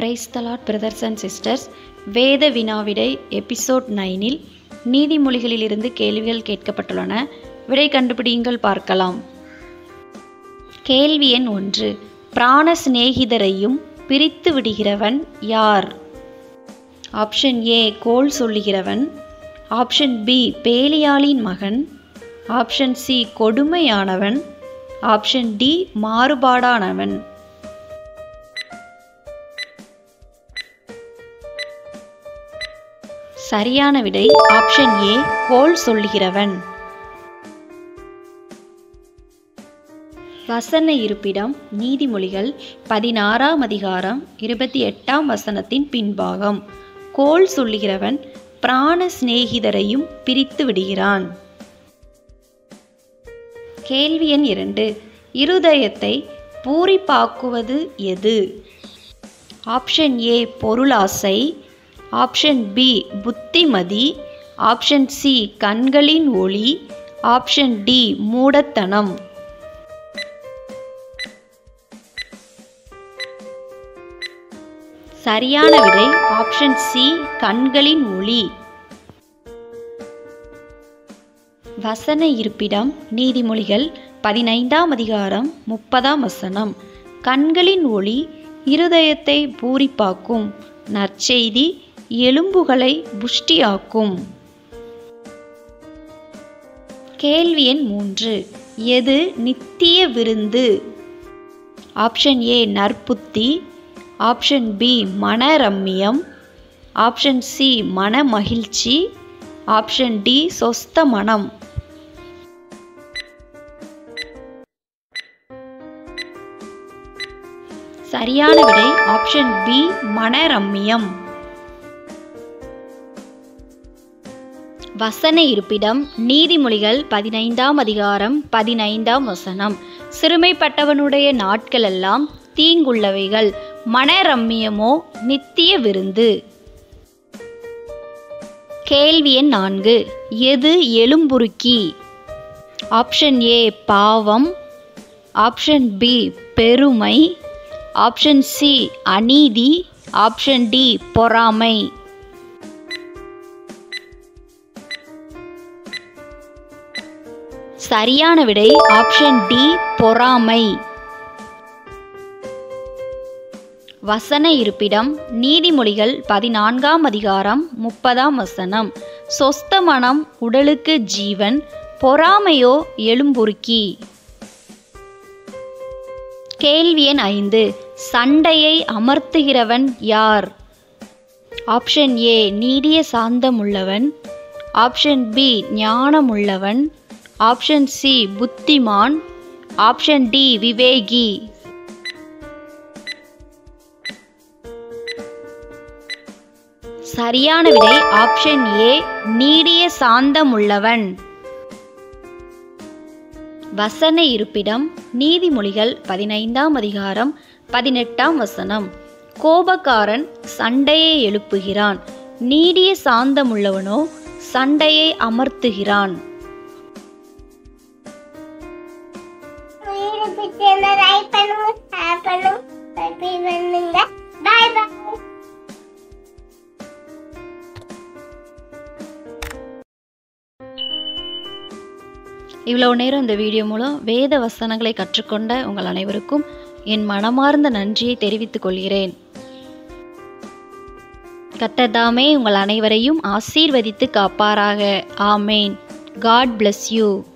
price the lord brothers and sisters வேத வினாவிடை episode நைனில் நீதிமொழிகளிலிருந்து கேள்விகள் கேட்கப்பட்டுள்ளன விடை கண்டுபிடியுங்கள் பார்க்கலாம் கேள்வி எண் ஒன்று பிராண சிநேகிதரையும் பிரித்து விடுகிறவன் யார் ஆப்ஷன் ஏ கோல் சொல்லுகிறவன் ஆப்ஷன் பி பேலியாளின் மகன் ஆப்ஷன் சி கொடுமையானவன் ஆப்ஷன் டி மாறுபாடானவன் சரியான விடை ஆப்ஷன் ஏ கோல் சொல்லுகிறவன் வசன இருப்பிடம் நீதிமொழிகள் பதினாறாம் அதிகாரம் இருபத்தி எட்டாம் வசனத்தின் பின்பாகம் கோல் சொல்லுகிறவன் பிராண சிநேகிதரையும் பிரித்து விடுகிறான் கேள்வி எண் இரண்டு இருதயத்தை பூரிப்பாக்குவது எது ஆப்ஷன் ஏ பொருளாசை ஆப்ஷன் பி புத்திமதி ஆப்ஷன் சி கண்களின் ஒளி ஆப்ஷன் டி மூடத்தனம் சரியான விடை ஆப்ஷன் சி கண்களின் ஒளி வசன இருப்பிடம் நீதிமொழிகள் பதினைந்தாம் அதிகாரம் முப்பதாம் வசனம் கண்களின் ஒளி இருதயத்தை பூரிப்பாக்கும் நற்செய்தி எலும்புகளை புஷ்டியாக்கும் கேள்வி எண் மூன்று எது நித்திய விருந்து ஆப்ஷன் ஏ நற்புத்தி ஆப்ஷன் பி மனரம்மியம் ஆப்ஷன் சி மன மகிழ்ச்சி ஆப்ஷன் டி சொஸ்த மனம் சரியான விடை ஆப்ஷன் பி மனரம்மியம் வசன இருப்பிடம் நீதிமொழிகள் பதினைந்தாம் அதிகாரம் பதினைந்தாம் வசனம் சிறுமைப்பட்டவனுடைய நாட்களெல்லாம் தீங்குள்ளவைகள் மனரம்மியமோ நித்திய விருந்து கேள்வி எண் நான்கு எது எலும்புருக்கி ஆப்ஷன் ஏ பாவம் ஆப்ஷன் பி பெருமை ஆப்ஷன் சி அநீதி ஆப்ஷன் டி பொறாமை சரியான விடை ஆப்ஷன் டி பொறாமை வசன இருப்பிடம் நீதிமொழிகள் பதினான்காம் அதிகாரம் முப்பதாம் வசனம் சொஸ்த மனம் உடலுக்கு ஜீவன் பொறாமையோ எலும்புருக்கி கேள்வி எண் ஐந்து சண்டையை அமர்த்துகிறவன் யார் ஆப்ஷன் ஏ நீடிய சாந்தமுள்ளவன் ஆப்ஷன் பி ஞானமுள்ளவன் ஆப்ஷன் சி புத்திமான் ஆப்ஷன் டி விவேகி சரியான விடை ஆப்ஷன் ஏ நீடிய சாந்தமுள்ளவன் வசன இருப்பிடம் நீதிமொழிகள் பதினைந்தாம் அதிகாரம் பதினெட்டாம் வசனம் கோபக்காரன் சண்டையை எழுப்புகிறான் நீடிய சாந்தமுள்ளவனோ சண்டையை அமர்த்துகிறான் வீடு பிடிச்சிருந்தா லைக் பண்ணுங்க ஷேர் பண்ணுங்க சப்ஸ்கிரைப் பண்ணுங்க பாய் பாய் இவ்வளவு நேரம் இந்த வீடியோ மூலம் வேத வசனங்களை கற்றுக்கொண்ட உங்கள் அனைவருக்கும் என் மனமார்ந்த நன்றியை தெரிவித்துக் கொள்கிறேன் கத்ததாமே உங்கள் அனைவரையும் ஆசீர்வதித்து காப்பாராக ஆமேன் காட் bless யூ